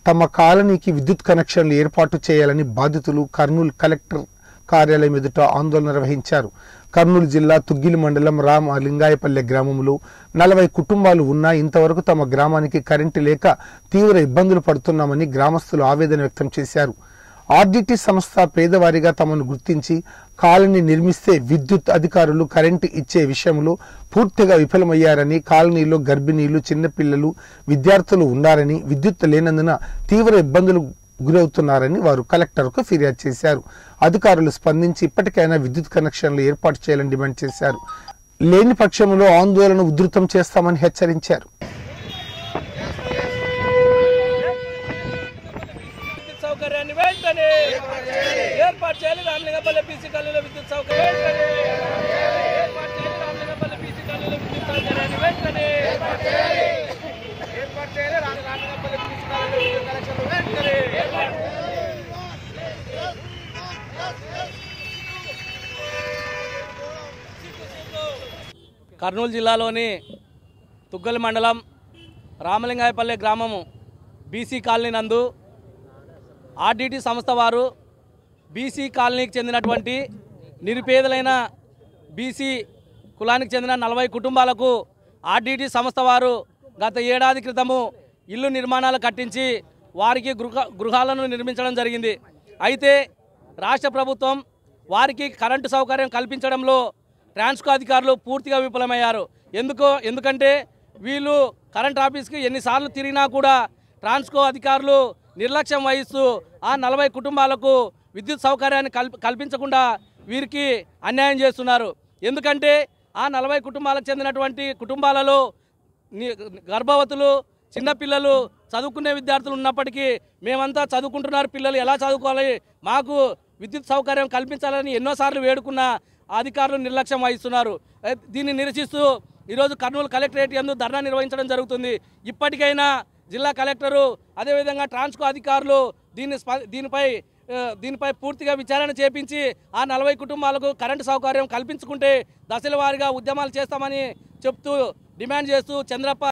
తమ కాలనీకి విద్యుత్ కనెక్షన్లు ఏర్పాటు చేయాలని బాధితులు కర్నూలు కలెక్టర్ కార్యాలయం ఎదుట ఆందోళన నిర్వహించారు కర్నూలు జిల్లా తుగ్గిలి మండలం రామ లింగాయపల్లె గ్రామంలో నలభై కుటుంబాలు ఉన్నా ఇంతవరకు తమ గ్రామానికి కరెంటు లేక తీవ్ర ఇబ్బందులు పడుతున్నామని గ్రామస్తులు ఆవేదన వ్యక్తం చేశారు ఆర్డిటి సంస్థ పేదవారిగా తమను గుర్తించి కాలనీ నిర్మిస్తే విద్యుత్ అధికారులు కరెంటు ఇచ్చే విషయంలో పూర్తిగా విఫలమయ్యారని కాలనీలో గర్భిణీలు చిన్నపిల్లలు విద్యార్థులు ఉన్నారని విద్యుత్ లేనందున తీవ్ర ఇబ్బందులు గురవుతున్నారని వారు కలెక్టర్కు ఫిర్యాదు చేశారు అధికారులు స్పందించి ఇప్పటికైనా విద్యుత్ కనెక్షన్లు ఏర్పాటు చేయాలని డిమాండ్ చేశారు లేని పక్షంలో ఆందోళన ఉధృతం చేస్తామని హెచ్చరించారు విద్యుత్ సౌకర్యాన్ని వెంటనే ఏర్పాటు చేయాలి రామలింగపల్లి పీసీ కాలనీలో విద్యుత్ సౌకర్యం ఏర్పాటు చేయాలి రామలింగపల్లి పీసీ కాలనీలో విద్యుత్ సౌకర్యాన్ని వెంటనే ఏర్పాటు చేయాలి రామ- రామలింగపల్లి పీసీ కాలనీలో విద్యుత్ కనెక్షన్లు వెంటనే ఏర్పాటు కర్నూలు జిల్లాలోని తుగ్గలి మండలం రామలింగాయపల్లె గ్రామము బీసీ కాలనీ నందు ఆర్డిటి సంస్థ వారు బీసీ కాలనీకి చెందినటువంటి నిరుపేదలైన బీసీ కులానికి చెందిన నలభై కుటుంబాలకు ఆర్డిటి సంస్థ వారు గత ఏడాది క్రితము ఇల్లు నిర్మాణాలు కట్టించి వారికి గృహ గృహాలను నిర్మించడం జరిగింది అయితే రాష్ట్ర ప్రభుత్వం వారికి కరెంటు సౌకర్యం కల్పించడంలో ట్రాన్స్కో అధికారులు పూర్తిగా విఫలమయ్యారు ఎందుకో ఎందుకంటే వీళ్ళు కరెంట్ ఆఫీస్కి ఎన్నిసార్లు తిరిగినా కూడా ట్రాన్స్కో అధికారులు నిర్లక్ష్యం వహిస్తూ ఆ నలభై కుటుంబాలకు విద్యుత్ సౌకర్యాన్ని కల్ప కల్పించకుండా వీరికి అన్యాయం చేస్తున్నారు ఎందుకంటే ఆ నలభై కుటుంబాలకు చెందినటువంటి కుటుంబాలలో ని- గర్భవతులు చిన్నపిల్లలు చదువుకునే విద్యార్థులు ఉన్నప్పటికీ మేమంతా చదువుకుంటున్నారు పిల్లలు ఎలా చదువుకోవాలి మాకు విద్యుత్ సౌకర్యం కల్పించాలని ఎన్నోసార్లు వేడుకున్న అధికారులు నిర్లక్ష్యం వహిస్తున్నారు ఏ, దీన్ని నిరసిస్తూ ఈరోజు కర్నూలు కలెక్టరేట్ యందు ధర్నా నిర్వహించడం జరుగుతుంది ఇప్పటికైనా జిల్లా కలెక్టరు అదేవిధంగా ట్రాన్స్కో అధికారులు దీన్ని స్ప- దీనిపై ఆ, దీనిపై పూర్తిగా విచారణ చేపించి ఆ నలభై కుటుంబాలకు కరెంటు సౌకర్యం కల్పించుకుంటే దశల వారీగా ఉద్యమాలు చేస్తామని చెప్తూ డిమాండ్ చేస్తూ చంద్రప్ప